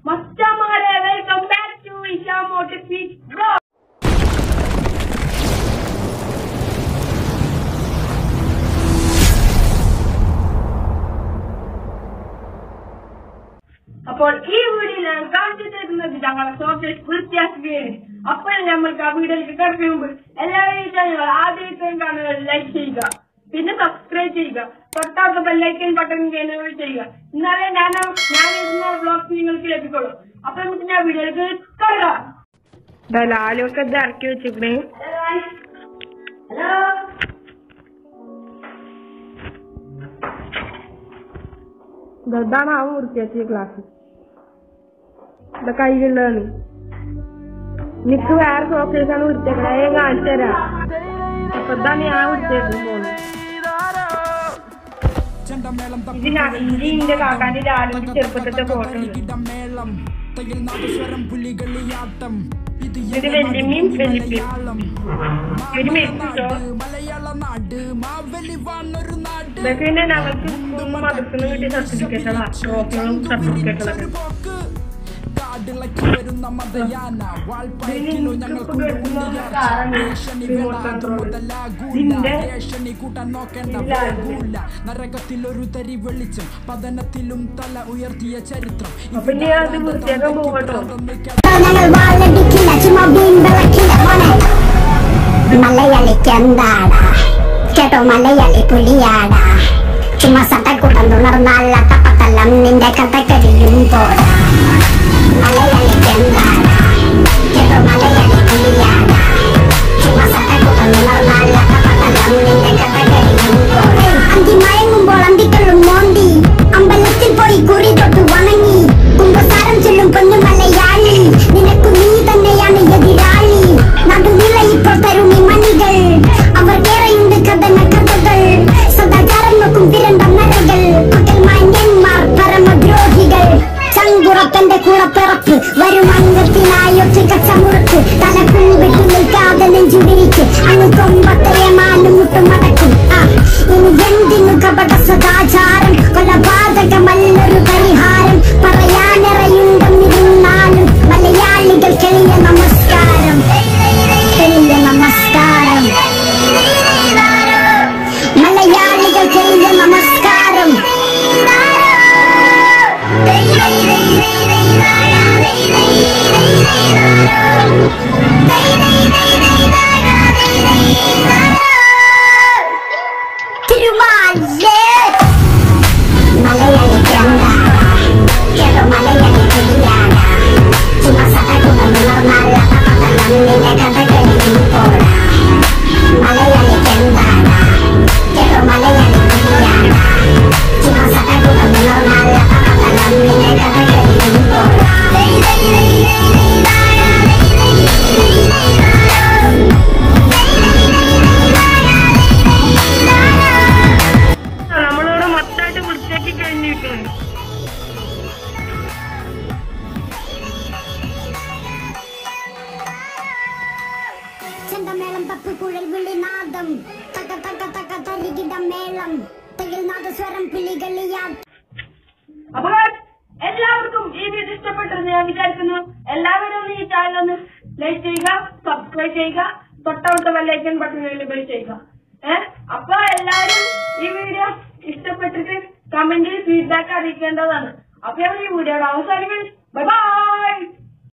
മച്ചന്മാരെ welcome back to Isha മോട്ടിഫിക് ബ്ലോ അപ്പോൾ ഈ വീഡിയോയിൽ ഞാൻ കാണിച്ചു തരുന്നത് ഞങ്ങളെ സോഷ്യൽ വൃത്തിയാക്കുകയാണ് അപ്പോൾ നമ്മൾക്ക് ആ വീഡിയോയിലേക്ക് കിടക്കും മുമ്പ് എല്ലാവരും ചാനലുകൾ ആദ്യമായിട്ടും കാണുക ലൈക്ക് ചെയ്യുക പിന്നെ സബ്സ്ക്രൈബ് ചെയ്യുക തൊട്ടടുത്ത ബെല്ലൈക്കൻ ബട്ടൺ എനേബിൾ ചെയ്യുക എന്നാലേ ഞാൻ ഞാൻ ഇടുന്ന വ്ളോഗ്സ് നിങ്ങൾക്ക് ലഭിക്കുള്ളൂ അപ്പൊ നമുക്ക് ഞാൻ വീഡിയോയിലേക്ക് കടക്കാം ലാലൊക്കെ ഇത് ഇറക്കി വെച്ചിരിക്കണേ ഹലോ ഇതാണ് ആ വൃത്തിയാക്കിയ ക്ലാസ് ഇത് കയ്യിലുള്ളതാണ് നിക്ക് വേറെ സോക്കേഴ്സാണ് വൃത്തിയാക്കണത് അത് ഞാൻ കാണിച്ചു തരാം അപ്പൊ ഇതാണ് ഞാൻ വൃത്തിയാക്കാൻ പോകുന്നത് ഇത് ഞാൻ ഇത് എന്റെ കാക്കാന്റെ ലാലിന്റെ ചെറുപ്പത്തെ ഫോട്ടോ ഉണ്ട് ഇത് വല്യമ്മയും വല്യപ്പയും ഒരു മെസ്സിട്ടോ ഇതൊക്കെ പിന്നെ ഞങ്ങൾക്ക് സ്കൂളിൽ മദർസിന് കിട്ടിയ സർട്ടിഫിക്കറ്റുകളാണ് ട്രോഫികളും സർട്ടിഫിക്കറ്റുകളൊക്കെ നരകത്തിലൊരു തരി വെളിച്ചം പതനത്തിലും തല ഉയർത്തിയ ചരിത്രം അപ്പൊ ഇനി അത് വൃത്തിയാക്കാൻ പോകട്ടോ ഞങ്ങൾ വാളടിക്കില്ല ചുമ്മാ ബീം വിളക്കില്ല മോനെ മലയാളിക്ക് എന്താടാ കേട്ടോ മലയാളി പുലിയാടാ ചുമ്മാ സട്ടക്കൂട്ടം തുണർന്നാൽ അട്ടപ്പത്തല്ലം നിന്റെ കഥകരിയും പോടാ മലയാളിക്ക് എന്താടാ കേട്ടോ മലയാളി പുലിയാടാ ചുമ്മാ സട്ടക്കൂട്ടം തുണർന്നാൽ അട്ടപ്പത്തല്ലം നിന്റെ കഥകരിയും പോടാ അന്തി മയങ്ങുമ്പോൾ അന്തിക്കളും മോന്തി അമ്പലത്തിൽ പോയി കുറി തൊട്ട് വണങ്ങി കുമ്പസാരം ചൊല്ലും പൊന്നു മലയാളി നിനക്കു നീ തന്നെയാണ് എതിരാളി നടുനില ഇപ്പോൾ തരുണി മണികൾ അവർ ഏറെയുണ്ട് കഥന കഥകൾ സദാചാരം നോക്കും വിരണ്ട നരകൾ കുട്ടൽ മാന്യന്മാർ പരമദ്രോഹികൾ ചങ്കുറത്തന്റെ കൂടപ്പിറപ്പ് വരും അംഗത്തിനായി ഒറ്റ ചമുറുക്ക് തല കുമ്പിട്ട് നിൽക്കാതെ നെഞ്ചുടിരിക്ക് അങ്ങ് കൊമ്പത്തരെ മാലും മുട്ടും മടക്കും ആ ഇനി എന്തിനു കപട സദാചാരം കൊലപാതകമല്ലൊരു പരിഹാരം പറയാനിറയുണ്ടെന്നിരുന്നാലും മലയാളികൾ കെളിയ നമസ്കാരം കെളിയ നമസ്കാരം മലയാളികൾ കെളിയ നമസ്കാരം തിരുമാലേ മലയാളി എന്താ കേട്ടോ മലയാളി പുലിയാടാ ചുമ്മാ സടകുണം ഉണർന്നാൽ അപകടം നിന്റെ കഥകളിൽ പോടാ മലയാളി എന്താടാ കേട്ടോ മലയാളി പുലിയാടാ ചുമ്മാ സടകുണം ഉണർന്നാൽ അപകടം നിന്റെ കഥകളിൽ പോടാ നമ്മളിവിടെ മൊത്തമായിട്ട് വൃത്തിയാക്കി കഴിഞ്ഞിരിക്കുന്നു ചെണ്ടമേളം തപ്പ് കുഴൽ വിളിനാദം തക തക തക തരികിട മേളം തകിൽ നാദസ്വരം പിളികളിയാ അപ്പൊ guys, എല്ലാവർക്കും ഈ വീഡിയോ ഇഷ്ടപ്പെട്ടെന്ന് ഞാൻ വിചാരിക്കുന്നു എല്ലാവരും ഒന്ന് ഈ ചാനൽ ഒന്ന് ലൈക്ക് ചെയ്യുക സബ്സ്ക്രൈബ് ചെയ്യുക തൊട്ടടുത്ത ബെല്ലൈക്കൻ ബട്ടൺ എനേബിൾ ചെയ്യുക ഏഹ് അപ്പൊ എല്ലാവരും ഈ വീഡിയോ ഇഷ്ടപ്പെട്ടിട്ട് കമന്റിൽ ഫീഡ്ബാക്ക് അറിയിക്കേണ്ടതാണ് അപ്പൊ നമ്മൾ ഈ വീഡിയോയുടെ അവസാനിക്കും ബൈ ബൈ